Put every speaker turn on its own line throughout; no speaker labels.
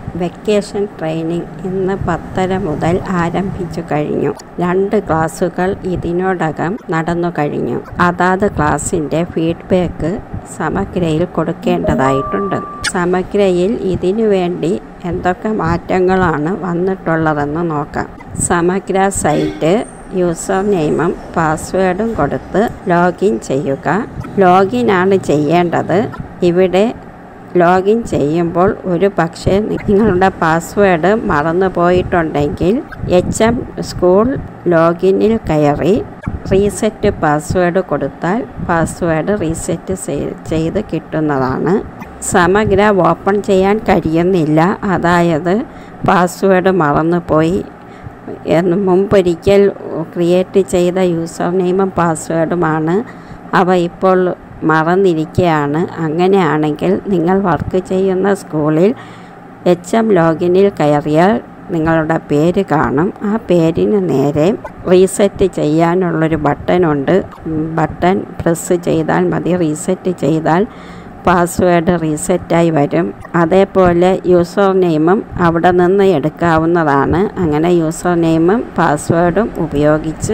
vacation training ഇന്ന് പത്തര മുതൽ ആരംഭിച്ചു കഴിഞ്ഞു രണ്ട് ക്ലാസുകൾ ഇതിനോടകം നടന്നു കഴിഞ്ഞു അതാത് ക്ലാസ്സിൻ്റെ ഫീഡ്ബാക്ക് സമഗ്രയിൽ കൊടുക്കേണ്ടതായിട്ടുണ്ട് സമഗ്രയിൽ ഇതിനു വേണ്ടി എന്തൊക്കെ മാറ്റങ്ങളാണ് വന്നിട്ടുള്ളതെന്ന് നോക്കാം സമഗ്ര സൈറ്റ് യൂസർ നെയിമും പാസ്വേഡും കൊടുത്ത് ലോഗിൻ ചെയ്യുക ലോഗിൻ ആണ് ചെയ്യേണ്ടത് ഇവിടെ ലോഗിൻ ചെയ്യുമ്പോൾ ഒരു പക്ഷേ നിങ്ങളുടെ പാസ്വേഡ് മറന്നു പോയിട്ടുണ്ടെങ്കിൽ എച്ച് എം സ്കൂൾ ലോഗിനിൽ കയറി റീസെറ്റ് പാസ്വേഡ് കൊടുത്താൽ പാസ്വേഡ് റീസെറ്റ് ചെയ്ത് കിട്ടുന്നതാണ് സമഗ്ര ഓപ്പൺ ചെയ്യാൻ കഴിയുന്നില്ല അതായത് പാസ്വേഡ് മറന്നുപോയി എന്ന് മുമ്പൊരിക്കൽ ക്രിയേറ്റ് ചെയ്ത യൂസർ നെയിമും പാസ്വേഡുമാണ് അവ ഇപ്പോൾ മറന്നിരിക്കുകയാണ് അങ്ങനെയാണെങ്കിൽ നിങ്ങൾ വർക്ക് ചെയ്യുന്ന സ്കൂളിൽ എച്ച് എം ലോഗിനിൽ കയറിയാൽ നിങ്ങളുടെ പേര് കാണും ആ പേരിന് നേരെ റീസെറ്റ് ചെയ്യാനുള്ളൊരു ബട്ടണുണ്ട് ബട്ടൺ പ്രസ് ചെയ്താൽ മതി റീസെറ്റ് ചെയ്താൽ പാസ്വേഡ് റീസെറ്റായി വരും അതേപോലെ യൂസർ നെയിമും അവിടെ നിന്ന് എടുക്കാവുന്നതാണ് അങ്ങനെ യൂസർ നെയിമും പാസ്വേഡും ഉപയോഗിച്ച്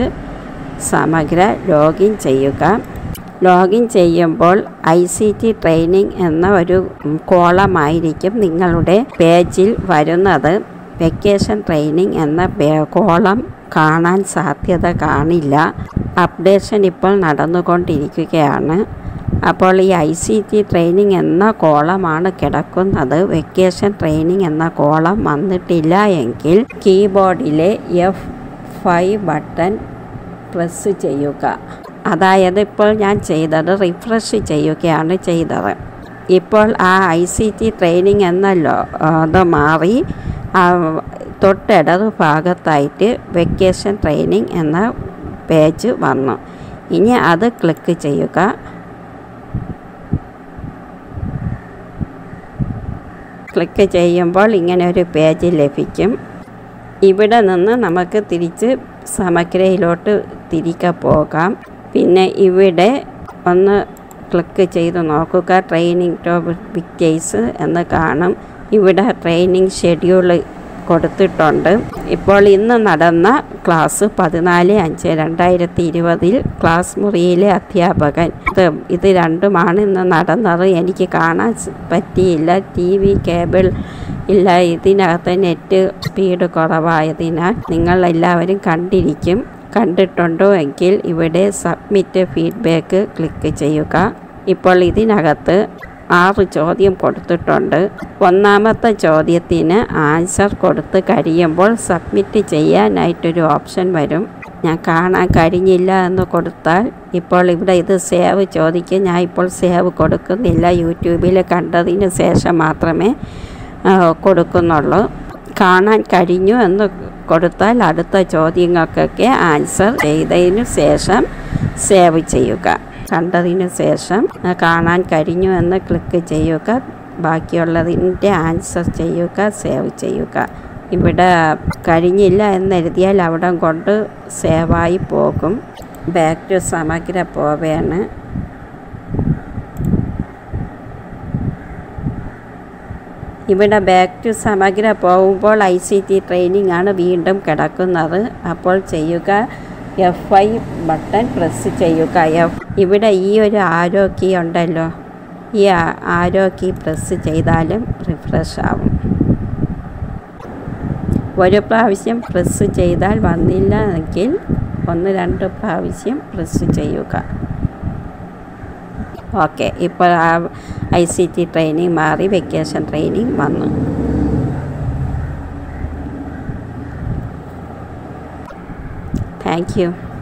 സമഗ്ര ലോഗിൻ ചെയ്യുക ലോഗിൻ ചെയ്യുമ്പോൾ ഐ സി ടി ട്രെയിനിങ് എന്ന ഒരു കോളമായിരിക്കും നിങ്ങളുടെ പേജിൽ വരുന്നത് വെക്കേഷൻ ട്രെയിനിങ് എന്ന കോളം കാണാൻ സാധ്യത കാണില്ല അപ്ഡേഷൻ ഇപ്പോൾ നടന്നുകൊണ്ടിരിക്കുകയാണ് അപ്പോൾ ഈ ഐ സി ടി ട്രെയിനിങ് എന്ന കോളമാണ് കിടക്കുന്നത് വെക്കേഷൻ ട്രെയിനിങ് എന്ന കോളം വന്നിട്ടില്ല എങ്കിൽ കീബോർഡിലെ എഫ് ഫൈവ് ബട്ടൺ പ്രസ് ചെയ്യുക അതായത് ഇപ്പോൾ ഞാൻ ചെയ്തത് റിഫ്രഷ് ചെയ്യുകയാണ് ചെയ്തത് ഇപ്പോൾ ആ ഐ സി ടി ട്രെയിനിങ് എന്നല്ലോ അത് മാറി തൊട്ടിടത് ഭാഗത്തായിട്ട് വെക്കേഷൻ ട്രെയിനിങ് എന്ന പേജ് വന്നു ഇനി അത് ക്ലിക്ക് ചെയ്യുക ക്ലിക്ക് ചെയ്യുമ്പോൾ ഇങ്ങനെ ഒരു പേജ് ലഭിക്കും ഇവിടെ നിന്ന് നമുക്ക് തിരിച്ച് സമഗ്രയിലോട്ട് തിരികെ പോകാം പിന്നെ ഇവിടെ ഒന്ന് ക്ലിക്ക് ചെയ്ത് നോക്കുക ട്രെയിനിങ് ടോപ്പിക്കേഴ്സ് എന്ന് കാണും ഇവിടെ ട്രെയിനിങ് ഷെഡ്യൂൾ കൊടുത്തിട്ടുണ്ട് ഇപ്പോൾ ഇന്ന് നടന്ന ക്ലാസ് പതിനാല് അഞ്ച് രണ്ടായിരത്തി ഇരുപതിൽ ക്ലാസ് മുറിയിലെ അധ്യാപകൻ ഇത് ഇത് രണ്ടുമാണ് ഇന്ന് നടന്നത് എനിക്ക് കാണാൻ പറ്റിയില്ല ടി വി കേബിൾ ഇല്ല ഇതിനകത്ത് നെറ്റ് സ്പീഡ് കുറവായതിനാൽ നിങ്ങൾ എല്ലാവരും കണ്ടിരിക്കും കണ്ടിട്ടുണ്ടോ എങ്കിൽ ഇവിടെ സബ്മിറ്റ് ഫീഡ്ബാക്ക് ക്ലിക്ക് ചെയ്യുക ഇപ്പോൾ ഇതിനകത്ത് ആറ് ചോദ്യം കൊടുത്തിട്ടുണ്ട് ഒന്നാമത്തെ ചോദ്യത്തിന് ആൻസർ കൊടുത്ത് കഴിയുമ്പോൾ സബ്മിറ്റ് ചെയ്യാനായിട്ടൊരു ഓപ്ഷൻ വരും ഞാൻ കാണാൻ കഴിഞ്ഞില്ല എന്ന് കൊടുത്താൽ ഇപ്പോൾ ഇവിടെ ഇത് സേവ് ചോദിക്കും ഞാൻ ഇപ്പോൾ സേവ് കൊടുക്കുന്നില്ല യൂട്യൂബിൽ കണ്ടതിന് ശേഷം മാത്രമേ കൊടുക്കുന്നുള്ളൂ കാണാൻ കഴിഞ്ഞു എന്ന് കൊടുത്താൽ അടുത്ത ചോദ്യങ്ങൾക്കൊക്കെ ആൻസർ ചെയ്തതിനു ശേഷം സേവ് ചെയ്യുക കണ്ടതിന് ശേഷം കാണാൻ കഴിഞ്ഞു എന്ന് ക്ലിക്ക് ചെയ്യുക ബാക്കിയുള്ളതിൻ്റെ ആൻസർ ചെയ്യുക സേവ് ചെയ്യുക ഇവിടെ കഴിഞ്ഞില്ല എന്നെഴുതിയാൽ അവിടെ കൊണ്ട് സേവായി പോകും ബാക്ക് ടു സമഗ്ര പോവേണ് ഇവിടെ ബാക്ക് ടു സമഗ്ര പോകുമ്പോൾ ഐ സി ടി ട്രെയിനിങ് ആണ് വീണ്ടും കിടക്കുന്നത് അപ്പോൾ ചെയ്യുക എഫ് ഐ ബട്ടൺ പ്രസ് ചെയ്യുക എഫ് ഇവിടെ ഈ ഒരു ആരോ കീ ഉണ്ടല്ലോ ഈ ആരോ കീ പ്രസ് ചെയ്താലും റിഫ്രഷ് ആവും ഒരു പ്രാവശ്യം പ്രസ് ചെയ്താൽ വന്നില്ല എങ്കിൽ ഒന്ന് രണ്ട് പ്രാവശ്യം പ്രസ് ചെയ്യുക ഓക്കെ ഇപ്പോൾ ആ ഐ സി ടി ട്രെയിനിങ് മാറി വെക്കേഷൻ ട്രെയിനിങ് വന്നു താങ്ക് യു